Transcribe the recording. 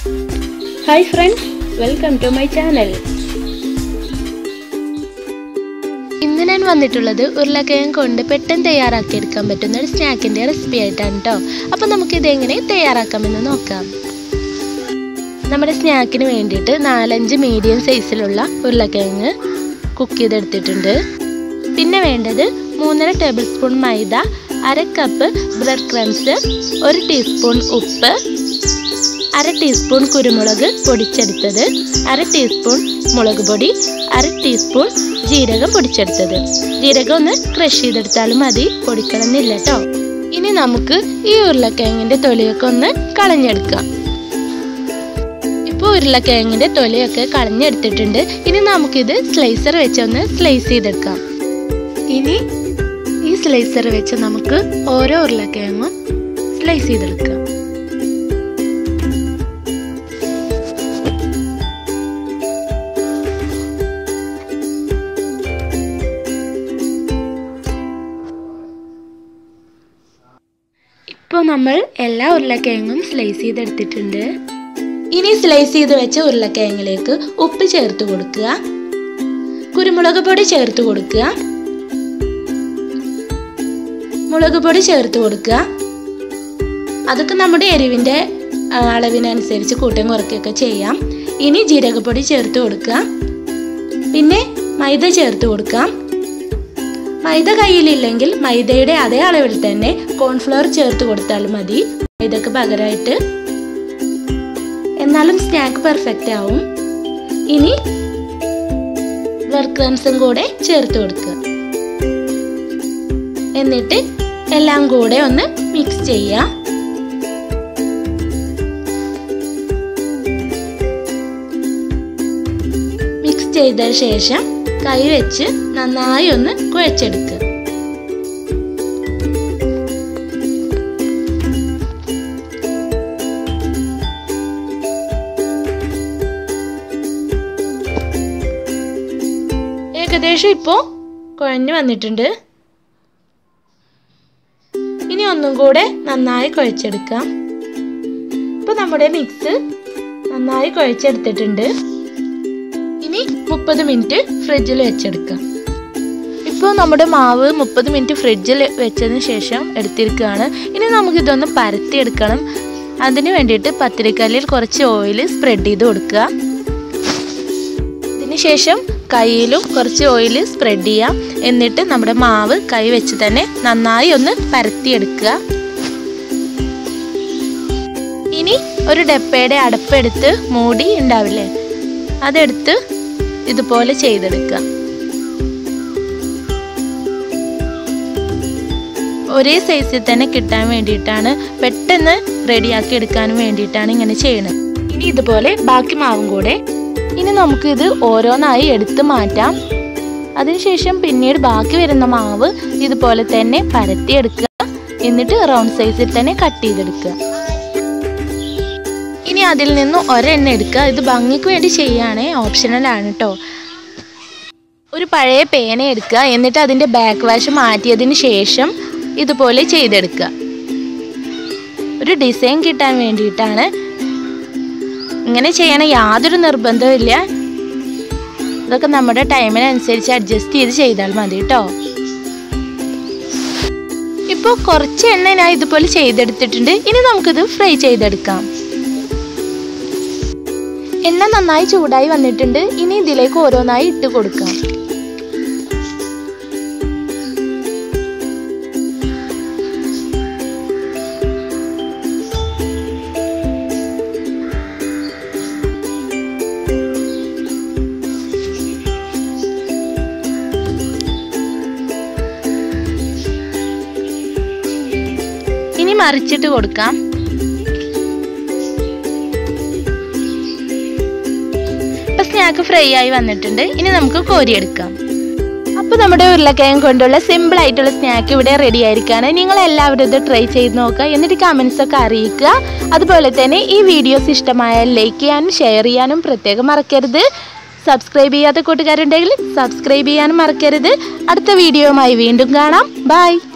hi friends welcome to my channel ഇന്ന് ഞാൻ വന്നിട്ടുള്ളത് ഉരുളക്കിഴങ്ങ് കൊണ്ട് പെട്ടെന്ന് തയ്യാറാക്കിയെടുക്കാൻ പറ്റുന്ന ഒരു സ്നാക്കിൻ്റെ റെസിപ്പി ആയിട്ടാണ് കേട്ടോ അപ്പോൾ നമുക്കിത് എങ്ങനെ തയ്യാറാക്കാമെന്ന് നോക്കാം നമ്മുടെ സ്നാക്കിന് വേണ്ടിയിട്ട് നാലഞ്ച് മീഡിയം സൈസിലുള്ള ഉരുളക്കിഴങ്ങ് കുക്ക് ചെയ്തെടുത്തിട്ടുണ്ട് പിന്നെ വേണ്ടത് മൂന്നര ടേബിൾ സ്പൂൺ മൈദ അര കപ്പ് ബ്രെഡ് ക്രംസ് ഒരു ടീസ്പൂൺ ഉപ്പ് അര ടീസ്പൂൺ കുരുമുളക് പൊടിച്ചെടുത്തത് അര ടീസ്പൂൺ മുളക് പൊടി അര ടീസ്പൂൺ ജീരകം പൊടിച്ചെടുത്തത് ജീരകം ഒന്ന് ക്രഷ് ചെയ്തെടുത്താലും മതി പൊടിക്കണമെന്നില്ല കേട്ടോ ഇനി നമുക്ക് ഈ ഉരുളക്കിഴങ്ങിന്റെ തൊലിയൊക്കെ ഒന്ന് കളഞ്ഞെടുക്കാം ഇപ്പോൾ ഉരുളക്കിഴങ്ങിന്റെ തൊലിയൊക്കെ കളഞ്ഞെടുത്തിട്ടുണ്ട് ഇനി നമുക്കിത് സ്ലൈസർ വെച്ച് ഒന്ന് സ്ലൈസ് ചെയ്തെടുക്കാം ഇനി ഈ സ്ലൈസർ വെച്ച് നമുക്ക് ഓരോ ഉരുളക്കിഴങ്ങും സ്ലൈസ് ചെയ്തെടുക്കാം ഇപ്പോൾ നമ്മൾ എല്ലാ ഉരുളക്കിഴങ്ങും സ്ലൈസ് ചെയ്തെടുത്തിട്ടുണ്ട് ഇനി സ്ലൈസ് ചെയ്ത് വെച്ച ഉരുളക്കിഴങ്ങിലേക്ക് ഉപ്പ് ചേർത്ത് കൊടുക്കുക കുരുമുളക് പൊടി ചേർത്ത് കൊടുക്കുക മുളക് പൊടി ചേർത്ത് കൊടുക്കുക അതൊക്കെ നമ്മുടെ എരിവിൻ്റെ അളവിനനുസരിച്ച് കൂട്ടം കുറയ്ക്കുകയൊക്കെ ചെയ്യാം ഇനി ജീരകപ്പൊടി ചേർത്ത് കൊടുക്കുക പിന്നെ മൈദ ചേർത്ത് കൊടുക്കാം മൈദ കയ്യിലില്ലെങ്കിൽ മൈദയുടെ അതേ അളവിൽ തന്നെ കോൺഫ്ലവർ ചേർത്ത് കൊടുത്താലും മതി മൈദക്ക് പകരമായിട്ട് എന്നാലും സ്നാക്ക് പെർഫെക്റ്റ് ആവും ഇനി ബ്രെഡ് ക്രംസും കൂടെ ചേർത്ത് കൊടുക്കുക എന്നിട്ട് എല്ലാം കൂടെ ഒന്ന് മിക്സ് ചെയ്യുക മിക്സ് ചെയ്ത ശേഷം കൈ വെച്ച് നന്നായി ഒന്ന് കുഴച്ചെടുക്കുക ഏകദേശം ഇപ്പോൾ കുഴഞ്ഞു വന്നിട്ടുണ്ട് ഇനി ഒന്നും കൂടെ നന്നായി കുഴച്ചെടുക്കാം ഇപ്പോൾ നമ്മുടെ മിക്സ് നന്നായി കുഴച്ചെടുത്തിട്ടുണ്ട് ഇനി മുപ്പത് മിനിറ്റ് ഫ്രിഡ്ജിൽ വെച്ചെടുക്കാം ഇപ്പോൾ നമ്മുടെ മാവ് മുപ്പത് മിനിറ്റ് ഫ്രിഡ്ജിൽ വെച്ചതിന് ശേഷം എടുത്തിരിക്കുകയാണ് ഇനി നമുക്കിതൊന്ന് പരത്തിയെടുക്കണം അതിന് വേണ്ടിയിട്ട് പത്തിരിക്കല്ലിൽ കുറച്ച് ഓയിൽ സ്പ്രെഡ് ചെയ്ത് കൊടുക്കുക അതിനുശേഷം കയ്യിലും കുറച്ച് ഓയിൽ സ്പ്രെഡ് ചെയ്യാം എന്നിട്ട് നമ്മുടെ മാവ് കൈ വെച്ച് തന്നെ നന്നായി ഒന്ന് പരത്തിയെടുക്കുക ഇനി ഒരു ഡപ്പയുടെ അടപ്പെടുത്ത് മൂടി ഉണ്ടാവില്ലേ അതെടുത്ത് ഇതുപോലെ ചെയ്തെടുക്കുക ഒരേ സൈസിൽ തന്നെ കിട്ടാൻ വേണ്ടിയിട്ടാണ് പെട്ടെന്ന് റെഡിയാക്കി എടുക്കാനും വേണ്ടിയിട്ടാണ് ഇങ്ങനെ ചെയ്യുന്നത് ഇനി ഇതുപോലെ ബാക്കി മാവും കൂടെ ഇനി നമുക്ക് ഇത് ഓരോന്നായി എടുത്ത് മാറ്റാം അതിനുശേഷം പിന്നീട് ബാക്കി വരുന്ന മാവ് ഇതുപോലെ തന്നെ പരത്തിയെടുക്കുക എന്നിട്ട് റൗണ്ട് സൈസിൽ തന്നെ കട്ട് ചെയ്തെടുക്കുക ഇനി അതിൽ നിന്ന് ഒരെണ്ണ എടുക്കുക ഇത് ഭംഗിക്ക് വേണ്ടി ചെയ്യുകയാണേ ഓപ്ഷണലാണ് കേട്ടോ ഒരു പഴയ പേന എടുക്കുക എന്നിട്ട് അതിൻ്റെ ബാക്ക് വാഷ് മാറ്റിയതിന് ശേഷം ഇതുപോലെ ചെയ്തെടുക്കുക ഒരു ഡിസൈൻ കിട്ടാൻ വേണ്ടിയിട്ടാണ് ഇങ്ങനെ ചെയ്യണം യാതൊരു നിർബന്ധമില്ല ഇതൊക്കെ നമ്മുടെ ടൈമിനനുസരിച്ച് അഡ്ജസ്റ്റ് ചെയ്ത് ചെയ്താൽ മതി കേട്ടോ ഇപ്പോൾ കുറച്ച് എണ്ണ ഞാൻ ഇതുപോലെ ചെയ്തെടുത്തിട്ടുണ്ട് ഇനി നമുക്കിത് ഫ്രൈ ചെയ്തെടുക്കാം എണ്ണ നന്നായി ചൂടായി വന്നിട്ടുണ്ട് ഇനി ഇതിലേക്ക് ഓരോന്നായി ഇട്ട് കൊടുക്കാം ഇനി മറിച്ചിട്ട് കൊടുക്കാം ഇപ്പൊ സ്നാക്ക് ഫ്രൈ ആയി വന്നിട്ടുണ്ട് ഇനി നമുക്ക് കോരിയെടുക്കാം അപ്പോൾ നമ്മുടെ ഉരുളക്കിഴങ്ങ് കൊണ്ടുള്ള സിമ്പിൾ ആയിട്ടുള്ള സ്നാക്ക് ഇവിടെ റെഡി ആയിരിക്കാണ് നിങ്ങൾ എല്ലാവരും ഇത് ട്രൈ ചെയ്ത് നോക്കുക എന്നിട്ട് കമൻസ് ഒക്കെ അറിയിക്കുക അതുപോലെ തന്നെ ഈ വീഡിയോസ് ഇഷ്ടമായാൽ ലൈക്ക് ചെയ്യാനും ഷെയർ ചെയ്യാനും പ്രത്യേകം മറക്കരുത് സബ്സ്ക്രൈബ് ചെയ്യാത്ത കൂട്ടുകാരുണ്ടെങ്കിൽ സബ്സ്ക്രൈബ് ചെയ്യാനും മറക്കരുത് അടുത്ത വീഡിയോയുമായി വീണ്ടും കാണാം ബൈ